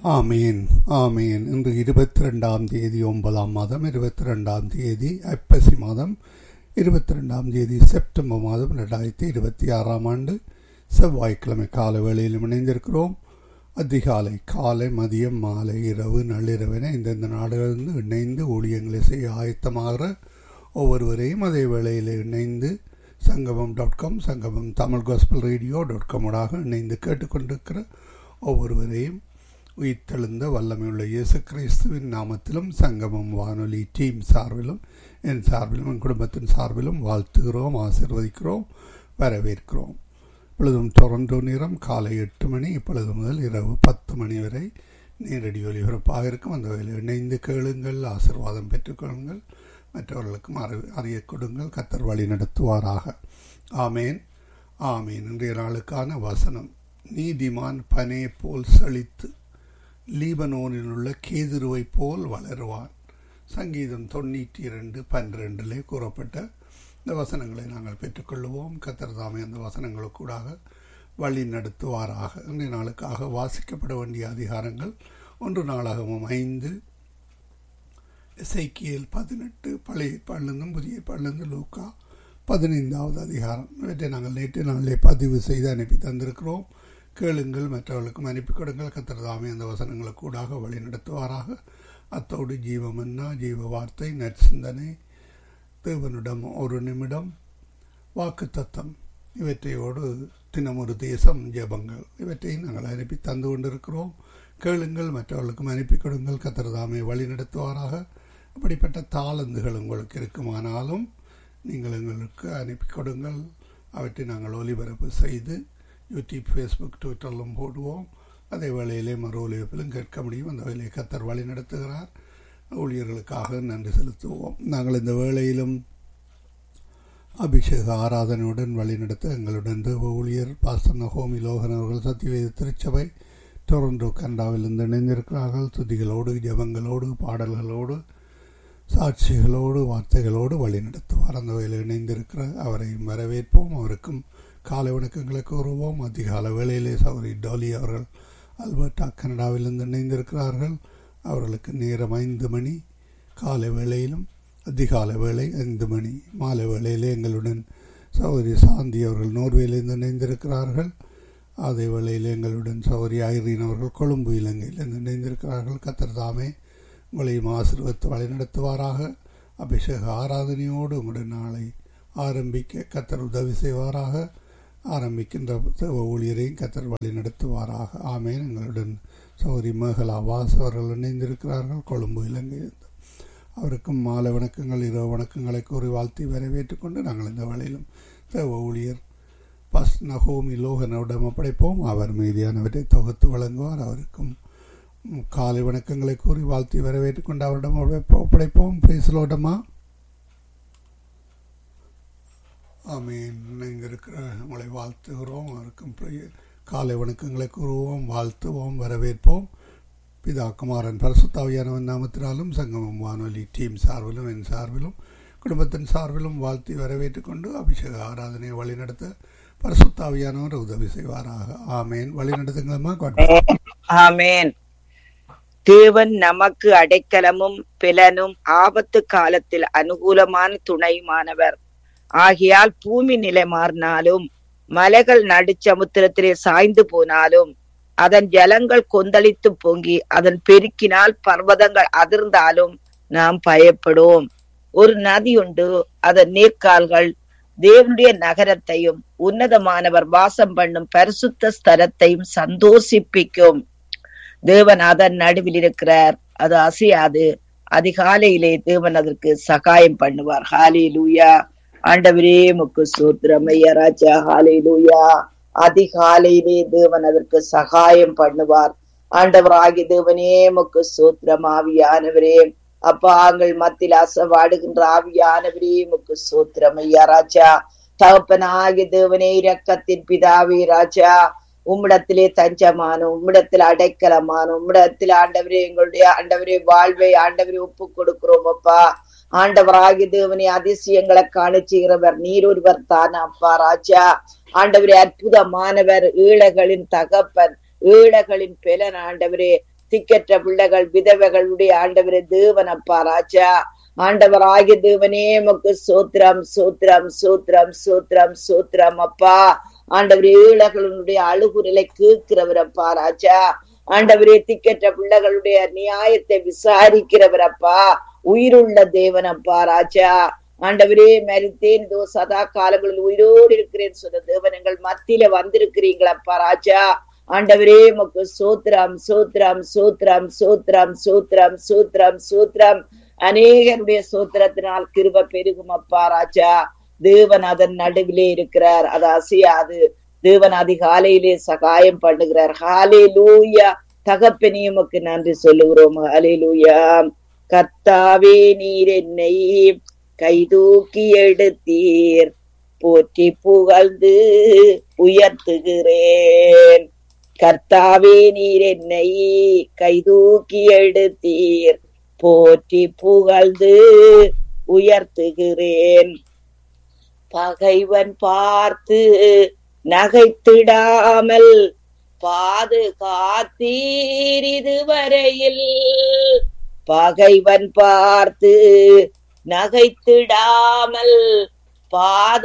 ஆமீன் ஆமீன் இன்று இருபத்தி ரெண்டாம் தேதி ஒன்பதாம் மாதம் இருபத்தி ரெண்டாம் தேதி ஐப்பசி மாதம் இருபத்தி ரெண்டாம் தேதி செப்டம்பர் மாதம் ரெண்டாயிரத்தி இருபத்தி ஆறாம் ஆண்டு செவ்வாய்க்கிழமை கால வேளையில் இணைந்திருக்கிறோம் அதிகாலை காலை மதியம் மாலை இரவு நள்ளிரவென இந்தந்த நாடுகளிலிருந்து இணைந்து ஊழியங்களை செய்ய ஆயத்தமாகிற ஒவ்வொருவரையும் அதே வேளையில் இணைந்து சங்கமம் dot com Sangamam Tamil gospel radio dot காமோடாக இணைந்து கேட்டுக்கொண்டிருக்கிற ஒவ்வொருவரையும் உயிர்த்தெழுந்த வல்லமையுள்ள இயேசு கிறிஸ்துவின் நாமத்திலும் சங்கமம் வானொலி டீம் சார்பிலும் என் சார்பிலும் என் குடும்பத்தின் சார்பிலும் வாழ்த்துகிறோம் ஆசிர்வதிக்கிறோம் வரவேற்கிறோம் இப்பொழுதும் டொரண்டோ நேரம் காலை எட்டு மணி இப்பொழுது முதல் இரவு பத்து மணி வரை நேரடி ஒலிபரப்பாக இருக்கும் அந்த வேலை இணைந்து கேளுங்கள் ஆசிர்வாதம் பெற்றுக்கொள்ளுங்கள் மற்றவர்களுக்கும் அறி அறிய கொடுங்கள் கத்தர் வழி நடத்துவாராக ஆமேன் ஆமேன் இன்றைய நாளுக்கான வசனம் நீதிமான் பனே போல் செழித்து லீபனோனில் உள்ள கேதுருவை போல் வளருவான் சங்கீதம் தொண்ணூற்றி இரண்டு பன்னிரெண்டிலே கூறப்பட்ட இந்த வசனங்களை நாங்கள் பெற்றுக்கொள்வோம் கத்தர் தாமே அந்த வசனங்களுக்கூடாக வழி நடத்துவாராக இன்றைய நாளுக்காக வாசிக்கப்பட வேண்டிய அதிகாரங்கள் ஒன்று நாளாகவும் ஐந்து இசைக்கியல் பதினெட்டு பழைய ஏற்பாடிலிருந்தும் புதிய ஏற்பாடிலிருந்து லூக்கா பதினைந்தாவது அதிகாரம் இவற்றை நாங்கள் நேற்று நாளிலே பதிவு செய்து அனுப்பி தந்திருக்கிறோம் கேளுங்கள் மற்றவர்களுக்கும் அனுப்பி கொடுங்கள் கத்திரதாமே அந்த வசனங்களுக்கூடாக வழி நடத்துவாராக அத்தோடு ஜீவமன்னா ஜீவ வார்த்தை நற்சிந்தனை தேவனிடம் ஒரு நிமிடம் வாக்கு தத்தம் இவற்றையோடு தினமொரு தேசம் ஜபங்கள் இவற்றையும் நாங்கள் அனுப்பி தந்து கொண்டிருக்கிறோம் கேளுங்கள் மற்றவர்களுக்கும் அனுப்பி கொடுங்கள் கத்திரதாமே வழி நடத்துவாராக அப்படிப்பட்ட தாளந்துகள் உங்களுக்கு இருக்குமானாலும் நீங்கள் எங்களுக்கு அனுப்பி கொடுங்கள் அவற்றை நாங்கள் ஒலிபரப்பு செய்து யூடியூப் ஃபேஸ்புக் ட்விட்டரிலும் போடுவோம் அதே வேளையிலே மறு ஒலிபரப்பிலும் கேட்க முடியும் அந்த வேலையை கத்தர் வழி நடத்துகிறார் ஊழியர்களுக்காக நன்றி செலுத்துவோம் நாங்கள் இந்த வேளையிலும் அபிஷேக ஆராதனையுடன் வழிநடத்த எங்களுடன் தேவ ஊழியர் பாஸ்டர் நகோமி லோகன் அவர்கள் சத்தியவேத திருச்சபை டொரண்டோ கனடாவிலிருந்து இணைந்திருக்கிறார்கள் துதிகளோடு ஜபங்களோடு பாடல்களோடு சாட்சிகளோடு வார்த்தைகளோடு வழி நடத்துவார் அந்த வேலையில் இணைந்திருக்கிற அவரையும் வரவேற்போம் அவருக்கும் காலை வணக்கங்களை கூறுவோம் அதிகால வேளையிலே சௌரி டாலி அவர்கள் அல்பர்டா கனடாவிலிருந்து இணைந்திருக்கிறார்கள் அவர்களுக்கு நேரம் ஐந்து மணி காலை வேளையிலும் அதிகாலை வேளை ஐந்து மணி மாலை வேளையிலே எங்களுடன் சௌரி சாந்தி அவர்கள் நோர்வேலிருந்து இணைந்திருக்கிறார்கள் அதே வேளையில் எங்களுடன் சௌரி ஐரீன் அவர்கள் கொழும்பு இலங்கையிலிருந்து இணைந்திருக்கிறார்கள் கத்தர் தாமே உங்களையும் ஆசிர்வத்து வழிநடத்துவாராக அபிஷேக ஆராதனையோடு உங்களுடைய நாளை ஆரம்பிக்க கத்தர் உதவி செய்வாராக ஆரம்பிக்கின்ற ஊழியரையும் கத்தர் வழி நடத்துவாராக ஆமேன் எங்களுடன் சௌரி மேகலா வாஸ் அவர்கள் இணைந்திருக்கிறார்கள் கொழும்பு இலங்கையிலிருந்து அவருக்கும் மாலை வணக்கங்கள் இரவு வணக்கங்களை கூறி வாழ்த்தி வரவேற்றுக் கொண்டு நாங்கள் இந்த வேளையிலும் தேவ ஊழியர் பஸ் நகோமி லோகனிடம் ஒப்படைப்போம் அவர் மீதியானவற்றை தொகுத்து வழங்குவார் அவருக்கும் காலை வணக்கங்களை கூறி வாழ்த்தி வரவேற்றுக் கொண்டு அவரிடம் ஒப்படைப்போம் பேசலோட்டமா ஆமீன் இங்கே இருக்கிற உங்களை வாழ்த்துகிறோம் அவருக்கும் காலை வணக்கங்களை கூறுவோம் வாழ்த்துவோம் வரவேற்போம் பிதா குமாரன் பரசுத்தாவியானவன் நாமத்தினாலும் சங்கமம் வானொலி டீம் சார்பிலும் என் சார்பிலும் குடும்பத்தின் சார்பிலும் வாழ்த்தி வரவேற்றுக் கொண்டு அபிஷேக ஆராதனையை வழிநடத்த பரசுத்தாவியானவர் உதவி செய்வாராக ஆமேன் வழி நடத்துங்களம்மா ஆமேன் தேவன் நமக்கு அடைக்கலமும் பிலனும் ஆபத்து காலத்தில் அனுகூலமான துணையுமானவர் ஆகையால் பூமி நிலை மாறினாலும் மலைகள் நடுச்சமுத்திரத்திலே சாய்ந்து போனாலும் அதன் ஜலங்கள் கொந்தளித்து பொங்கி அதன் பெருக்கினால் பர்வதங்கள் அதிர்ந்தாலும் நாம் பயப்படுவோம் ஒரு நதி உண்டு அதன் நீர்க்கால்கள் தேவனுடைய நகரத்தையும் உன்னதமானவர் வாசம் பண்ணும் பரிசுத்த ஸ்தலத்தையும் சந்தோஷிப்பிக்கும் தேவன் அதன் நடுவில் இருக்கிறார் அது அசையாது அதிகாலையிலே தேவன் அதற்கு சகாயம் பண்ணுவார் ஹாலே லூயா ஆண்டவரே முக்கு சூத்திரமையா ராஜா ஹாலே லூயா அதிகாலையிலே தேவன் அதற்கு சகாயம் பண்ணுவார் ஆண்டவராகி தேவனே முக்கு சூத்திரம் ஆவியானவரே அப்பா ஆங்கள் மத்தியில் அசவாடுகின்ற ஆவியானவரே முக்கு சூத்திரம் ஐயா ராஜா தகப்பனாகிய தேவனே இரக்கத்தின் பிதாவே ராஜா உம்மிடத்திலே தஞ்சமான உம்மிடத்தில் அடைக்கலமான உம்மிடத்தில் ஆண்டவரே எங்களுடைய ஆண்டவரே வாழ்வை ஆண்டவரே ஒப்பு கொடுக்கிறோம் அப்பா ஆண்டவராகி தேவனே அதிசயங்களை காணிச்சுகிறவர் நீர் ஒருவர் தான் அப்பா ராஜா ஆண்டவரே அற்புதமானவர் ஈழகளின் தகப்பன் ஈழகளின் பெலன் ஆண்டவரே திக்கற்ற பிள்ளைகள் விதவைகளுடைய ஆண்டவரே தேவனப்பா ராஜா ஆண்டவர் ஆகிய தேவனே மக்கு சோத்திரம் சோத்திரம் சோத்திரம் சோத்திரம் சோத்திரம் அப்பா ஆண்டவர் ஏழைகளுடைய அழுகுரலை கேட்கிறவரப்பா ராஜா ஆண்டவரே திக்கற்ற பிள்ளைகளுடைய நியாயத்தை விசாரிக்கிறவரப்பா உயிருள்ள தேவனப்பா ராஜா ஆண்டவரே மரித்தேன் தோ சதா காலங்களில் உயிரோடு இருக்கிறேன் சொன்ன தேவன் எங்கள் மத்தியில வந்திருக்கிறீங்களப்பா ராஜா ஆண்டவரே மக்கு சோத்ரம் சோத்ரம் சோத்ரம் சோத்ரம் சோத்ரம் சோத்ரம் சோத்ரம் அநேகருடைய சோத்திரத்தினால் கிருப பெருகும் அப்பா ராஜா தேவன் அதன் நடுவிலே இருக்கிறார் அது அசையாது தேவன் அதிகாலையிலே சகாயம் பண்ணுகிறார் ஹாலே லூயா தகப்பனே உமக்கு நன்றி சொல்லுகிறோம் ஹாலே லூயா கர்த்தாவே நீர் என்னை கைதூக்கி எடுத்தீர் போற்றி புகழ்ந்து உயர்த்துகிறேன் கர்த்தாவே நீர் என்னை கைதூக்கி எடுத்தீர் போற்றி புகழ்ந்து உயர்த்துகிறேன் பகைவன் பார்த்து நகைத்திடாமல் பாதுகாத்தீர் இதுவரையில் பகைவன் பார்த்து நகைத்திடாமல் பாது